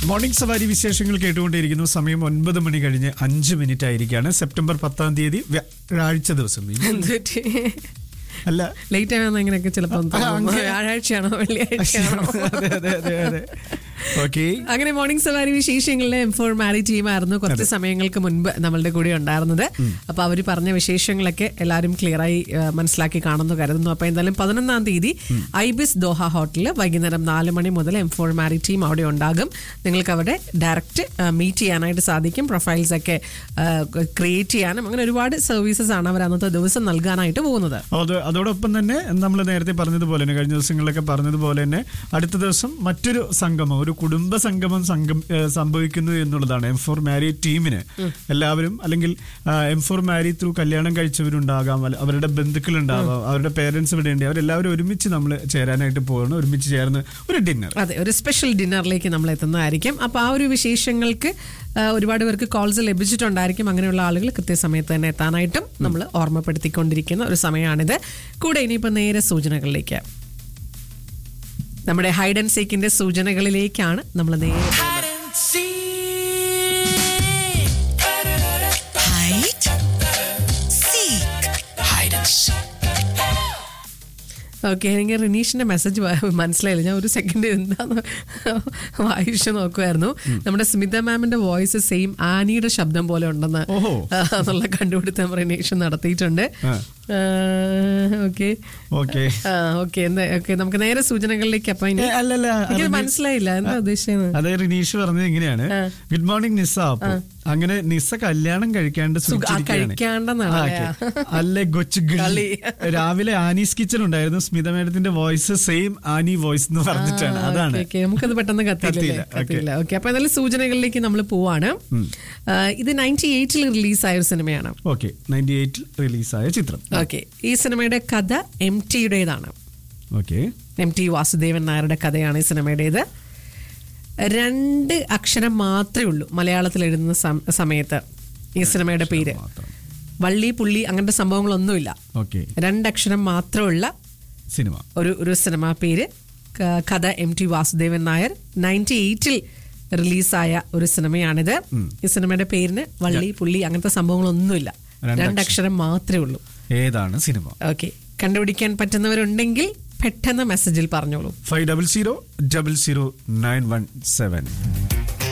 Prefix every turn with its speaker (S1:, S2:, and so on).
S1: Morning സവാരി വിശേഷങ്ങൾ കേട്ടുകൊണ്ടിരിക്കുന്നു സമയം ഒൻപത് മണി കഴിഞ്ഞ് അഞ്ച് മിനിറ്റ് ആയിരിക്കാണ് സെപ്റ്റംബർ പത്താം തീയതി വ്യാഴാഴ്ച ദിവസം ഇനി
S2: എന്തുപറ്റി
S1: അല്ല
S2: ലേറ്റ് ആണെന്ന് അങ്ങനെയൊക്കെ ചിലപ്പോൾ
S1: ആ, അങ്ങനെ.
S2: വ്യാഴാഴ്ചയാണോ വെള്ളിയാഴ്ചയാണോ
S1: അതെ അതെ അതെ അതെ ഓക്കെ
S2: അങ്ങനെ മോർണിംഗ് സവാരി വിശേഷങ്ങളിലെ എം ഫോർ മാരി ടീമായിരുന്നു കുറച്ച് സമയങ്ങൾക്ക് മുൻപ് നമ്മളുടെ കൂടെ ഉണ്ടായിരുന്നത് അപ്പൊ അവർ പറഞ്ഞ വിശേഷങ്ങളൊക്കെ എല്ലാവരും ക്ലിയറായി മനസ്സിലാക്കി കാണുന്നു കരുതുന്നു അപ്പൊ എന്തായാലും പതിനൊന്നാം തീയതി ഐബിസ് ദോഹ ഹോട്ടലിൽ വൈകുന്നേരം നാല് മണി മുതൽ എം ഫോർ മാരി ടീം അവിടെ ഉണ്ടാകും നിങ്ങൾക്ക് അവിടെ ഡയറക്റ്റ് മീറ്റ് ചെയ്യാനായിട്ട് സാധിക്കും പ്രൊഫൈൽസ് ഒക്കെ ക്രിയേറ്റ് ചെയ്യാനും അങ്ങനെ ഒരുപാട് സർവീസസ് ആണ് അവർ അന്നത്തെ ദിവസം നൽകാനായിട്ട് പോകുന്നത്
S1: അത് അതോടൊപ്പം തന്നെ നമ്മൾ നേരത്തെ പറഞ്ഞതുപോലെ തന്നെ കഴിഞ്ഞ ദിവസങ്ങളിലൊക്കെ പറഞ്ഞതുപോലെ തന്നെ അടുത്ത ദിവസം മറ്റൊരു സംഗമം ഒരു കുടുംബ സംഗമം സംഗം ഏഹ് സംഭവിക്കുന്നു എന്നുള്ളതാണ് എം ഫോർ മാരീഡ് ടീമിന് എല്ലാവരും അല്ലെങ്കിൽ എം ഫോർ മാരീഡ് ത്രൂ കല്യാണം കഴിച്ചവരുണ്ടാകാം അല്ല- അവരുടെ ബന്ധുക്കളുണ്ടാവാം അവരുടെ പേരൻസ് ഇവിടെ ഉണ്ട് അവരെല്ലാവരും ഒരുമിച്ച് നമ്മൾ ചേരാനായിട്ട് പോകണം ഒരുമിച്ച് ചേർന്ന് ഒരു ഡിന്നർ
S2: അതെ ഒരു സ്പെഷ്യൽ ഡിന്നറിലേക്ക് നമ്മൾ എത്തുന്നതായിരിക്കും അപ്പോൾ ആ ഒരു വിശേഷങ്ങൾക്ക് ആ, ഒരുപാട് പേർക്ക് കോൾസ് ലഭിച്ചിട്ടുണ്ടായിരിക്കും അങ്ങനെയുള്ള ആളുകൾ കൃത്യസമയത്ത് തന്നെ എത്താനായിട്ടും നമ്മൾ ഓർമ്മപ്പെടുത്തിക്കൊണ്ടിരിക്കുന്ന ഒരു സമയമാണിത് കൂടെ ഇനിയിപ്പോൾ നേരെ സൂചനകളിലേക്ക് നമ്മുടെ ഹൈഡ് ആൻഡ് സീക്കിന്റെ സൂചനകളിലേക്കാണ് നമ്മൾ നേരെ
S3: Hide and seek. Hide. Seek. Hide and seek.
S2: Okay എനിക്ക് റിനീഷിന്റെ മെസ്സേജ് മനസ്സിലായില്ല ഞാൻ ഒരു സെക്കൻഡ് എന്താന്ന് വായിച്ചു നോക്കുമായിരുന്നു നമ്മുടെ സ്മിത മാമിന്റെ വോയിസ് സെയിം ആനിയുടെ ശബ്ദം പോലെ ഉണ്ടെന്ന്
S1: ഓഹോ.
S2: ആ, എന്നുള്ള കണ്ടുപിടുത്തം റിനീഷ് നടത്തിയിട്ടുണ്ട്
S1: ആ.
S2: ഓക്കെ
S1: ഓക്കെ
S2: ഓക്കെ എന്താ ഓക്കെ നമുക്ക് നേരെ സൂചനകളിലേക്ക് അപ്പൊ ഇനി
S1: അല്ലല്ല
S2: എനിക്ക്
S1: അത്
S2: മനസ്സിലായില്ല എന്താ ഉദ്ദേശിച്ചത്
S1: അതെ റിനീഷ് പറഞ്ഞത് ഇങ്ങനെയാണ് ഗുഡ് മോർണിംഗ് നിസ അപ്പൊ അങ്ങനെ നിസ കല്യാണം കഴിക്കാണ്ട്
S2: സുഖ- ആ,
S1: സൂചിച്ചിരിക്കുകയാണ്.
S2: കഴിക്കാണ്ടെന്നാണ്
S1: ആ,
S2: അല്ലേ?
S1: okay. അല്ലേ കൊച്ചു
S2: കളി.
S1: കളി രാവിലെ ആനീസ് കിച്ചൺ ഉണ്ടായിരുന്നു സ്മിത മേഡത്തിന്റെ വോയിസ് സെയിം ആനി വോയിസ് എന്ന് പറഞ്ഞിട്ടാണ്
S2: ആ,
S1: അതാണ്
S2: ഓക്കെ, ഓക്കെ. നമുക്കത് പെട്ടെന്ന് കത്തിയില്ലേ
S1: കത്തിയില്ല, ഓക്കെ.
S2: കത്തിയില്ല ഓക്കെ അപ്പൊ എന്തായാലും സൂചനകളിലേക്ക് നമ്മൾ പോവാണ് ആ, ഇത് നയൻറ്റി എയ്റ്റിൽ റിലീസായ ഒരു സിനിമയാണ്
S1: ഓക്കെ നയൻറ്റി എയ്റ്റിൽ റിലീസായ ചിത്രം
S2: ഓക്കെ ഈ സിനിമയുടെ കഥ എം ടിയുടേതാണ്
S1: ഓക്കെ
S2: എം ടി വാസുദേവൻ നായരുടെ കഥയാണ് ഈ സിനിമയുടേത് രണ്ട് അക്ഷരം മാത്രമേ ഉള്ളൂ മലയാളത്തിൽ എഴുതുന്ന സം- സമയത്ത് ഈ സിനിമയുടെ പേര്
S1: മാത്രം.
S2: വള്ളി പുള്ളി അങ്ങനത്തെ സംഭവങ്ങളൊന്നുമില്ല
S1: ഓക്കെ
S2: രണ്ടക്ഷരം മാത്രമുള്ള
S1: സിനിമ
S2: ഒരു ഒരു സിനിമ പേര് ക- കഥ M T Vasudevan Nair ninety എയ്റ്റിൽ റിലീസായ ഒരു സിനിമയാണിത് ഈ സിനിമയുടെ പേരിന് വള്ളി പുള്ളി അങ്ങനത്തെ സംഭവങ്ങളൊന്നുമില്ല
S1: രണ്ടക്ഷരം.
S2: രണ്ടക്ഷരം മാത്രമേ ഉള്ളൂ
S1: ഏതാണ് സിനിമ
S2: ഓക്കെ കണ്ടുപിടിക്കാൻ പറ്റുന്നവരുണ്ടെങ്കിൽ പെട്ടെന്ന് മെസ്സേജിൽ പറഞ്ഞോളൂ
S1: five double zero double zero nine one seven